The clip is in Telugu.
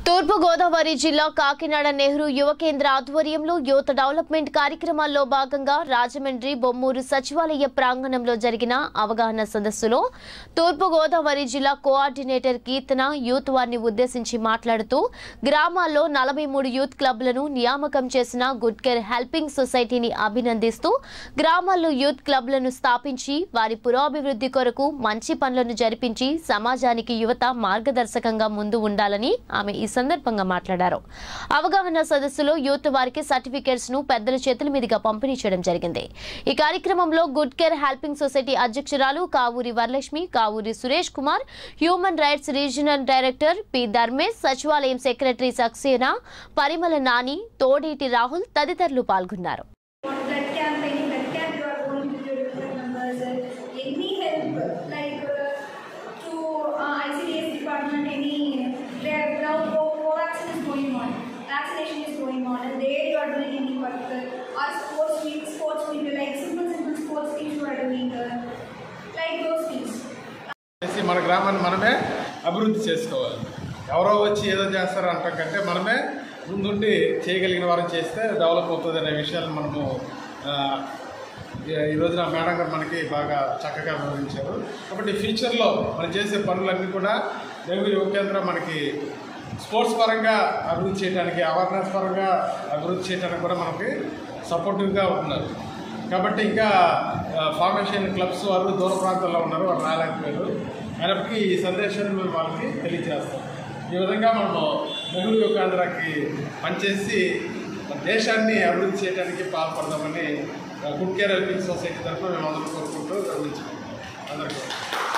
తూర్పు గోదావరి జిల్లా కాకినాడ నెహ్రూ యువ కేంద్ర ఆధ్వర్యంలో యువత డెవలప్మెంట్ కార్యక్రమాల్లో భాగంగా రాజమండ్రి బొమ్మూరు సచివాలయ ప్రాంగణంలో జరిగిన అవగాహన సదస్సులో తూర్పు గోదావరి జిల్లా కోఆర్డినేటర్ కీర్తన యూత్ వారిని ఉద్దేశించి మాట్లాడుతూ గ్రామాల్లో నలభై మూడు యూత్ క్లబ్లను నియామకం చేసిన గుడ్ కేర్ హెల్పింగ్ సొసైటీని అభినందిస్తూ గ్రామాల్లో యూత్ క్లబ్లను స్థాపించి వారి పురోభివృద్ధి కొరకు మంచి పనులను జరిపించి సమాజానికి యువత మార్గదర్శకంగా ముందు ఉండాలని ఆమె ఈ సందర్భంగా మాట్లాడారు అవగాహన సదస్సులో యూత్ వారికి సర్టిఫికేట్స్ ను పెద్దల చేతుల మీదుగా పంపిణీ చేయడం జరిగింది ఈ కార్యక్రమంలో గుడ్ కేర్ హెల్పింగ్ సొసైటీ అధ్యక్షురాలు Kavuri Varalakshmi Kavuri Suresh Kumar human rights regional director P Dharmesh సచివాలయం సెక్రటరీ సక్సేనా పరిమళ నాని తోడేటి రాహుల్ తదితరులు పాల్గొన్నారు blood campaign, blood camp you are going to do different numbers, uh, any help like uh, to uh, ICDS department, any there now co- co-vaccine is going on, vaccination is going on, and there you are doing any particular or sports meet, sports meet like simple simple sports things you are doing, uh, like those things. చేసి మన గ్రామాన్ని మనమే అభివృద్ధి చేసుకోవాలి ఎవరో వచ్చి ఏదో చేస్తారో అంటాం కంటే మనమే ముందుండి చేయగలిగిన వారం చేస్తే డెవలప్ అవుతుంది అనే విషయాన్ని మనము ఆ, ఈ- ఈ రోజున మేడం గారు మనకి బాగా చక్కగా వివరించారు కాబట్టి ఫ్యూచర్లో మనం చేసే పనులన్నీ కూడా నెహ్రూ యువ కేంద్రం మనకి స్పోర్ట్స్ పరంగా అభివృద్ధి చేయడానికి అవేర్నెస్ పరంగా అభివృద్ధి చేయడానికి కూడా మనకి సపోర్టివ్గా ఉంటున్నారు కాబట్టి ఇంకా ఆ, ఫార్మేషన్ క్లబ్స్ వారు దూర ప్రాంతాల్లో ఉన్నారు వాళ్ళు రాలేకపోయారు అయినప్పటికీ ఈ సందేశాన్ని మేము వాళ్ళకి తెలియజేస్తాం ఈ విధంగా మనము నెహ్రూ యువకేంద్రానికి పనిచేసి మన దేశాన్ని అభివృద్ధి చేయడానికి పాల్పడదామని గుడ్ కేర్ హెల్పింగ్ సొసైటీ తరఫున మేము అందరూ కోరుకుంటూ గమనించుకుంటాం అందరికీ